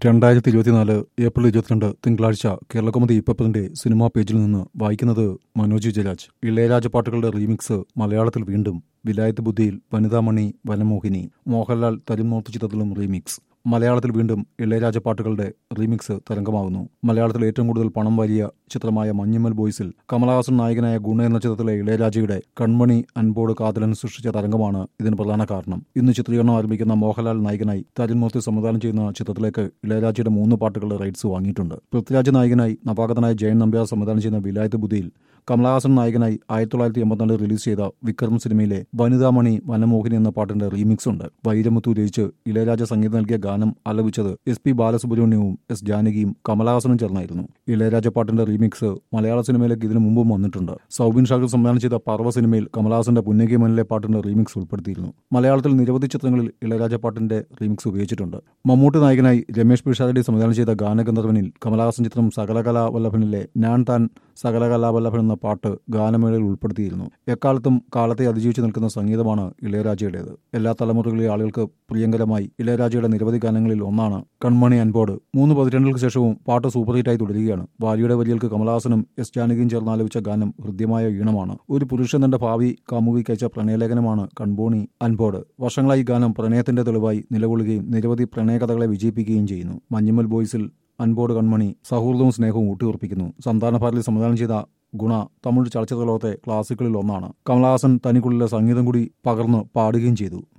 രണ്ടായിരത്തി ഇരുപത്തിനാല് ഏപ്രിൽ ഇരുപത്തിരണ്ട് തിങ്കളാഴ്ച കേരളകൗമുദി ഇപ്പത്തിന്റെ സിനിമാ പേജിൽ നിന്ന് വായിക്കുന്നത് മനോജ് ജയരാജ് ഇളയരാജ പാട്ടുകളുടെ റീമിക്സ് മലയാളത്തിൽ വീണ്ടും വിലായത്ത് ബുദ്ധിയിൽ വനിതാമണി വനമോഹിനി മോഹൻലാൽ തരുമൂർത്തി ചിത്രത്തിലും റീമിക്സ് മലയാളത്തിൽ വീണ്ടും ഇളയരാജ പാട്ടുകളുടെ റീമിക്സ് തരംഗമാകുന്നു മലയാളത്തിൽ ഏറ്റവും കൂടുതൽ പണം വാരിയ ചിത്രമായ മഞ്ഞുമ്മൽ ബോയ്സിൽ കമലഹാസൻ നായകനായ ഗുണ എന്ന ചിത്രത്തിലെ ഇളയരാജയുടെ കൺമണി അൻപോട് കാതലൻ സൃഷ്ടിച്ച തരംഗമാണ് ഇതിന് പ്രധാന കാരണം ഇന്ന് ചിത്രീകരണം ആരംഭിക്കുന്ന മോഹൻലാൽ നായകനായി തരുൺമൂർത്തി സംവിധാനം ചെയ്യുന്ന ചിത്രത്തിലേക്ക് ഇളയരാജയുടെ മൂന്ന് പാട്ടുകളുടെ റൈറ്റ്സ് വാങ്ങിയിട്ടുണ്ട് പൃഥ്വിരാജ് നായകനായി നവാഗതനായ ജയൻ നമ്പ്യാർ സംവിധാനം ചെയ്യുന്ന വിലായത്ത് ബുദ്ധിയിൽ കമലഹാസൻ നായകനായി ആയിരത്തി തൊള്ളായിരത്തി എൺപത്തിനാലിൽ റിലീസ് ചെയ്ത വിക്രം സിനിമയിലെ വനിതാമണി വനമോഹിനി എന്ന പാട്ടിന്റെ റീമിക്സ് ഉണ്ട് വൈരമുത്തു രചിച്ച് ഇളയരാജ സംഗീതം നൽകിയ ഗാനം ആലപിച്ചത് എസ് പി ബാലസുബ്രഹ്മണ്യവും എസ് ജാനകിയും കമലഹാസനും ചേർന്നായിരുന്നു ഇളയരാജ പാട്ടിന്റെ റീമിക്സ് മലയാള സിനിമയിലേക്ക് ഇതിനു മുമ്പും വന്നിട്ടുണ്ട് സൗബിൻ ഷാഖർ സംവിധാനം ചെയ്ത പർവ്വ സിനിമയിൽ കമലഹാസന്റെ പുന്നകി മനിലെ പാട്ടിന്റെ റീമിക്സ് ഉൾപ്പെടുത്തിയിരുന്നു മലയാളത്തിൽ നിരവധി ചിത്രങ്ങളിൽ ഇളയരാജ പാട്ടിന്റെ റീമിക്സ് ഉപയോഗിച്ചിട്ടുണ്ട് മമ്മൂട്ടി നായകനായി രമേഷ് പിഷാരടി സംവിധാനം ചെയ്ത ഗാനഗന്ധർവനിൽ കമലഹാസൻ ചിത്രം സകലകലാവല്ലഭനിലെ ഞാൻ താൻ സകലകലാവല്ലഭൻ എന്ന പാട്ട് ഗാനമേളയിൽ ഉൾപ്പെടുത്തിയിരുന്നു എക്കാലത്തും കാലത്തെ അതിജീവിച്ചു നിൽക്കുന്ന സംഗീതമാണ് ഇളയരാജയുടേത് എല്ലാ തലമുറകളിലെ ആളുകൾക്ക് പ്രിയങ്കരമായി ഇളയരാജയുടെ നിരവധി ഗാനങ്ങളിൽ ഒന്നാണ് കൺമണി അൻപോട് മൂന്ന് പതിറ്റാണ്ടുകൾക്ക് ശേഷവും പാട്ട് സൂപ്പർ ഹിറ്റായി തുടരുകയാണ് വാലിയുടെ വരികൾക്ക് കമലഹാസനും എസ് ജാനകിയും ചേർന്ന് ആലപിച്ച ഗാനം ഹൃദ്യമായ ഈണമാണ് ഒരു പുരുഷൻ തന്റെ ഭാവി കാമുകിക്ക് അയച്ച പ്രണയലേഖനമാണ് കൺബോണി അൻപോട് വർഷങ്ങളായി ഈ ഗാനം പ്രണയത്തിന്റെ തെളിവായി നിലകൊള്ളുകയും നിരവധി പ്രണയകഥകളെ വിജയിപ്പിക്കുകയും ചെയ്യുന്നു മഞ്ഞുമൽ ബോയ്സിൽ അൻപോട് കൺമണി സൗഹൃദവും സ്നേഹവും ഊട്ടിയുറപ്പിക്കുന്നു സന്താന ഭാരതി സംവിധാനം ചെയ്ത ഗുണ തമിഴ് ചലച്ചിത്ര ലോകത്തെ ക്ലാസിക്കുകളിൽ ഒന്നാണ് കമലഹാസൻ തനിക്കുള്ളിലെ സംഗീതം കൂടി പകർന്ന് പാടുകയും ചെയ്തു